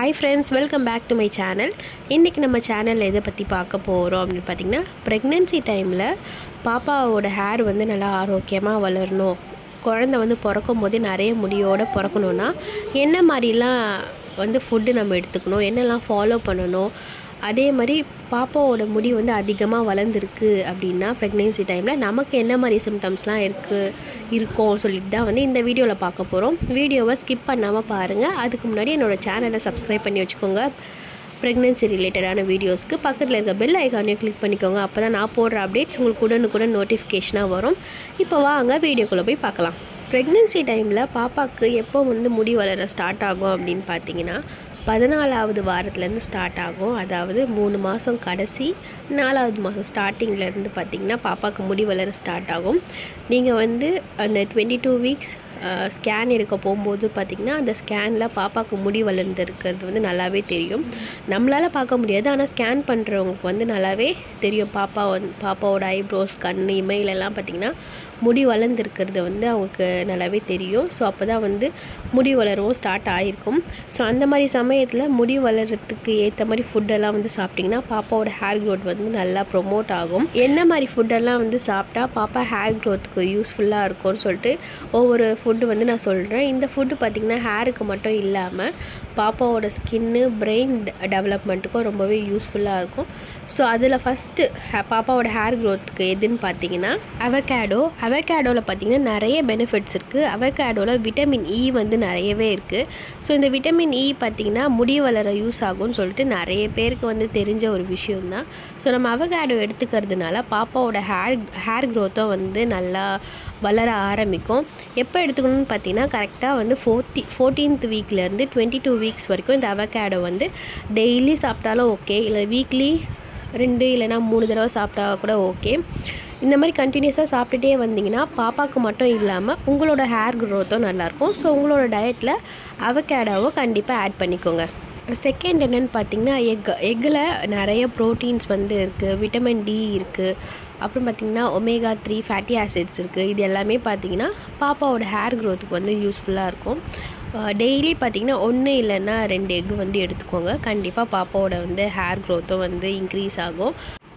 hi friends welcome back to my channel இன்றைக்கி நம்ம சேனலில் எதை பற்றி பார்க்க போகிறோம் அப்படின்னு பார்த்திங்கன்னா ப்ரெக்னென்சி டைமில் பாப்பாவோட ஹேர் வந்து நல்லா ஆரோக்கியமாக வளரணும் குழந்த வந்து பிறக்கும் போது நிறைய முடியோடு பிறக்கணுன்னா என்ன மாதிரிலாம் வந்து ஃபுட்டு நம்ம எடுத்துக்கணும் என்னெல்லாம் ஃபாலோ பண்ணணும் அதே மாதிரி பாப்பாவோட முடி வந்து அதிகமாக வளர்ந்துருக்கு அப்படின்னா ப்ரெக்னென்சி டைமில் நமக்கு என்ன மாதிரி சிம்டம்ஸ்லாம் இருக்குது இருக்கும் சொல்லிட்டு தான் வந்து இந்த வீடியோவில் பார்க்க போகிறோம் வீடியோவை ஸ்கிப் பண்ணாமல் பாருங்கள் அதுக்கு முன்னாடி என்னோடய சேனலை சப்ஸ்கிரைப் பண்ணி வச்சுக்கோங்க ப்ரெக்னென்சி ரிலேட்டடான வீடியோஸ்க்கு பக்கத்தில் இருக்க பெல் ஐக்கானையும் கிளிக் பண்ணிக்கோங்க அப்போ தான் நான் போடுற அப்டேட்ஸ் உங்களுக்கு உடனுக்குடன் நோட்டிஃபிகேஷனாக வரும் இப்போ வாங்க வீடியோக்குள்ளே போய் பார்க்கலாம் ப்ரெக்னென்சி டைமில் பாப்பாவுக்கு எப்போ வந்து முடி வளர ஸ்டார்ட் ஆகும் அப்படின்னு பார்த்தீங்கன்னா பதினாலாவது வாரத்துலேருந்து ஸ்டார்ட் ஆகும் அதாவது மூணு மாதம் கடைசி நாலாவது மாதம் ஸ்டார்டிங்லேருந்து பார்த்திங்கன்னா பாப்பாவுக்கு முடி வளர ஸ்டார்ட் ஆகும் நீங்கள் வந்து அந்த டுவெண்ட்டி டூ வீக்ஸ் ஸ்கேன் எடுக்க போகும்போது பார்த்திங்கன்னா அந்த ஸ்கேனில் பாப்பாவுக்கு முடி வளர்ந்துருக்கிறது வந்து நல்லாவே தெரியும் நம்மளால் பார்க்க முடியாது ஆனால் ஸ்கேன் பண்ணுறவங்களுக்கு வந்து நல்லாவே தெரியும் பாப்பா வந்து பாப்பாவோட ஐப்ரோஸ் கண் இமையிலெல்லாம் பார்த்திங்கன்னா முடி வளர்ந்துருக்கிறது வந்து அவங்களுக்கு நல்லாவே தெரியும் ஸோ அப்போ தான் வந்து முடி வளரவும் ஸ்டார்ட் ஆகிருக்கும் ஸோ அந்த மாதிரி சமயத்தில் முடி வளர்கிறதுக்கு ஏற்ற மாதிரி ஃபுட்டெல்லாம் வந்து சாப்பிட்டிங்கன்னா பாப்பாவோட ஹேர் க்ரோத் வந்து நல்லா ப்ரொமோட் ஆகும் என்ன மாதிரி ஃபுட்டெல்லாம் வந்து சாப்பிட்டா பாப்பா ஹேர் க்ரோத்துக்கு யூஸ்ஃபுல்லாக இருக்கும்னு சொல்லிட்டு ஒவ்வொரு ஃபுட்டு வந்து நான் சொல்கிறேன் இந்த ஃபுட்டு பார்த்திங்கன்னா ஹேருக்கு மட்டும் இல்லாமல் பாப்பாவோட ஸ்கின்னு பிரெயின் டெவலப்மெண்ட்டுக்கும் ரொம்பவே யூஸ்ஃபுல்லாக இருக்கும் ஸோ அதில் ஃபஸ்ட்டு பாப்பாவோட ஹேர் க்ரோத்துக்கு எதுன்னு பார்த்தீங்கன்னா அவகேடோ அவகேடோவில் பார்த்தீங்கன்னா நிறைய பெனிஃபிட்ஸ் இருக்குது அவகேடோவில் விட்டமின் இ வந்து நிறையவே இருக்குது ஸோ இந்த விட்டமின் இ பார்த்திங்கன்னா முடி வளர யூஸ் ஆகும்னு சொல்லிட்டு நிறைய பேருக்கு வந்து தெரிஞ்ச ஒரு விஷயம்தான் ஸோ நம்ம அவகேடோ எடுத்துக்கிறதுனால பாப்பாவோட ஹேர் ஹேர் க்ரோத்தும் வந்து நல்லா வளர ஆரம்பிக்கும் எப்போ எடுத்துக்கணும்னு பார்த்தீங்கன்னா கரெக்டாக வந்து ஃபோர்ட்டி ஃபோர்டீன்த் வீக்லேருந்து டுவெண்ட்டி டூ வீக்ஸ் வரைக்கும் இந்த அவகேடோ வந்து டெய்லி சாப்பிட்டாலும் ஓகே இல்லை வீக்லி ரெண்டு இல்லைனா மூணு தடவை சாப்பிட்டா கூட ஓகே இந்த மாதிரி கண்டினியூஸாக சாப்பிட்டுட்டே வந்தீங்கன்னா பாப்பாவுக்கு மட்டும் இல்லாமல் உங்களோட ஹேர் க்ரோத்தும் நல்லாயிருக்கும் ஸோ உங்களோட டயட்டில் அவகேடாவும் கண்டிப்பாக ஆட் பண்ணிக்கோங்க செகண்ட் என்னென்னு பார்த்தீங்கன்னா எக் எக்கில் நிறைய ப்ரோட்டீன்ஸ் வந்து இருக்குது விட்டமின் டி இருக்குது அப்புறம் பார்த்திங்கன்னா ஒமேகா த்ரீ ஃபேட்டி ஆசிட்ஸ் இருக்குது இது எல்லாமே பார்த்திங்கன்னா பாப்பாவோட ஹேர் க்ரோத்துக்கு வந்து யூஸ்ஃபுல்லாக இருக்கும் டெய்லி பார்த்திங்கன்னா ஒன்று இல்லைன்னா ரெண்டு எக் வந்து எடுத்துக்கோங்க கண்டிப்பாக பாப்பாவோட வந்து ஹேர் க்ரோத்தும் வந்து இன்க்ரீஸ் ஆகும்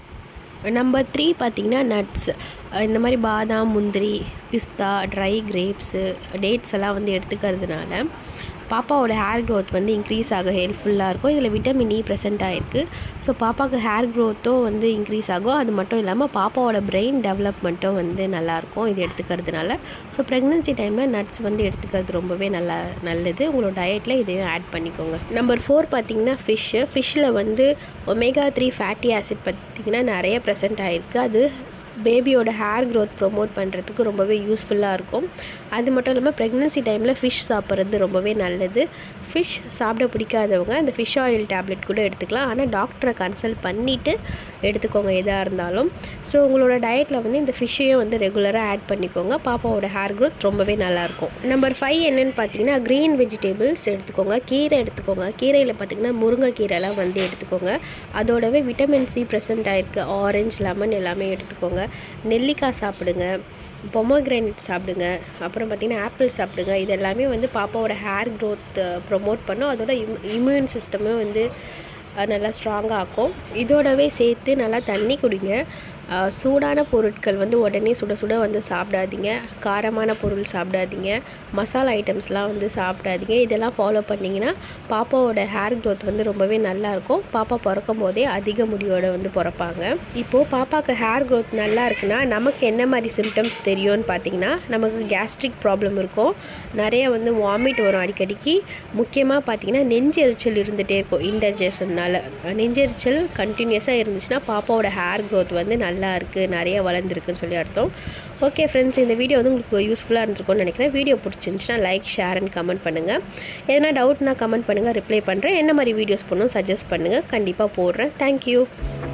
நம்பர் த்ரீ பார்த்திங்கன்னா நட்ஸ் இந்த மாதிரி பாதாம் முந்திரி பிஸ்தா ட்ரை கிரேப்ஸு டேட்ஸ் எல்லாம் வந்து எடுத்துக்கிறதுனால பாப்பாவோட ஹேர் க்ரோத் வந்து இன்க்ரீஸ் ஆக ஹெல்ப்ஃபுல்லாக இருக்கும் இதில் விட்டமின் இ ப்ரெசென்ட் ஆகிருக்கு ஸோ பாப்பாவுக்கு ஹேர் க்ரோத்தும் வந்து இன்க்ரீஸ் ஆகும் அது மட்டும் இல்லாமல் பாப்பாவோட பிரெயின் டெவலப்மெண்ட்டும் வந்து நல்லாயிருக்கும் இது எடுத்துக்கிறதுனால ஸோ ப்ரெக்னென்சி டைமில் நட்ஸ் வந்து எடுத்துக்கிறது ரொம்பவே நல்லா நல்லது உங்களோட டயட்டில் இதையும் ஆட் பண்ணிக்கோங்க நம்பர் ஃபோர் பார்த்திங்கன்னா ஃபிஷ்ஷு ஃபிஷ்ஷில் வந்து ஒமேகா த்ரீ ஃபேட்டி ஆசிட் பார்த்திங்கன்னா நிறைய ப்ரெசென்ட் ஆகிருக்கு அது பேபியோட ஹேர் க்ரோத் ப்ரொமோட் பண்ணுறதுக்கு ரொம்பவே யூஸ்ஃபுல்லாக இருக்கும் அது மட்டும் இல்லாமல் ப்ரெக்னென்சி டைமில் ஃபிஷ் சாப்பிட்றது ரொம்பவே நல்லது ஃபிஷ் சாப்பிட பிடிக்காதவங்க அந்த ஃபிஷ் ஆயில் டேப்லெட் கூட எடுத்துக்கலாம் ஆனால் டாக்டரை கன்சல்ட் பண்ணிவிட்டு எடுத்துக்கோங்க எதாக இருந்தாலும் ஸோ உங்களோட டயட்டில் வந்து இந்த ஃபிஷ்ஷையும் வந்து ரெகுலராக ஆட் பண்ணிக்கோங்க பாப்பாவோட ஹேர் க்ரோத் ரொம்பவே நல்லாயிருக்கும் நம்பர் ஃபைவ் என்னென்னு பார்த்தீங்கன்னா க்ரீன் வெஜிடபிள்ஸ் எடுத்துக்கோங்க கீரை எடுத்துக்கோங்க கீரையில் பார்த்திங்கன்னா முருங்கைக்கீரைலாம் வந்து எடுத்துக்கோங்க அதோடவே விட்டமின் சி ப்ரெசென்ட் ஆகிருக்கு ஆரஞ்சு லெமன் எல்லாமே எடுத்துக்கோங்க நெல்லிக்காய் சாப்பிடுங்க பொமோக்ரானேட் சாப்பிடுங்க அப்புறம் பார்த்திங்கன்னா ஆப்பிள் சாப்பிடுங்க இது எல்லாமே வந்து பாப்பாவோட ஹேர் க்ரோத் ப்ரொமோட் பண்ணும் அதோட இம் இம்யூன் சிஸ்டமும் வந்து நல்லா ஸ்ட்ராங்காக ஆக்கும் இதோடவே சேர்த்து நல்லா தண்ணி குடிங்க சூடான பொருட்கள் வந்து உடனே சுட சுட வந்து சாப்பிடாதீங்க காரமான பொருள் சாப்பிடாதீங்க மசாலா ஐட்டம்ஸ்லாம் வந்து சாப்பிடாதீங்க இதெல்லாம் ஃபாலோ பண்ணிங்கன்னா பாப்பாவோட ஹேர் க்ரோத் வந்து ரொம்பவே நல்லாயிருக்கும் பாப்பா பிறக்கும் போதே அதிக முடியோட வந்து பிறப்பாங்க இப்போது பாப்பாவுக்கு ஹேர் க்ரோத் நல்லா இருக்குன்னா நமக்கு என்ன மாதிரி சிம்டம்ஸ் தெரியும்னு பார்த்தீங்கன்னா நமக்கு கேஸ்ட்ரிக் ப்ராப்ளம் இருக்கும் நிறைய வந்து வாமிட் வரும் அடிக்கடிக்கு முக்கியமாக பார்த்தீங்கன்னா நெஞ்செரிச்சல் இருந்துகிட்டே இருக்கும் இன்டைஜஷன்னால் நெஞ்செரிச்சல் கண்டினியூஸாக இருந்துச்சுன்னா பாப்பாவோட ஹேர் க்ரோத் வந்து நல்லா நல்லா இருக்குது நிறைய வளர்ந்துருக்குன்னு சொல்லி அர்த்தம் ஓகே ஃப்ரெண்ட்ஸ் இந்த வீடியோ வந்து உங்களுக்கு யூஸ்ஃபுல்லாக இருந்திருக்கும்னு நினைக்கிறேன் வீடியோ பிடிச்சிருந்துச்சுன்னா லைக் ஷேர் அண்ட் கமெண்ட் பண்ணுங்கள் எதனா டவுட்னா கமெண்ட் பண்ணுங்கள் ரிப்ளை பண்ணுறேன் என்ன மாதிரி வீடியோஸ் பண்ணணும் சஜஸ்ட் பண்ணுங்கள் கண்டிப்பாக போடுறேன் தேங்க்யூ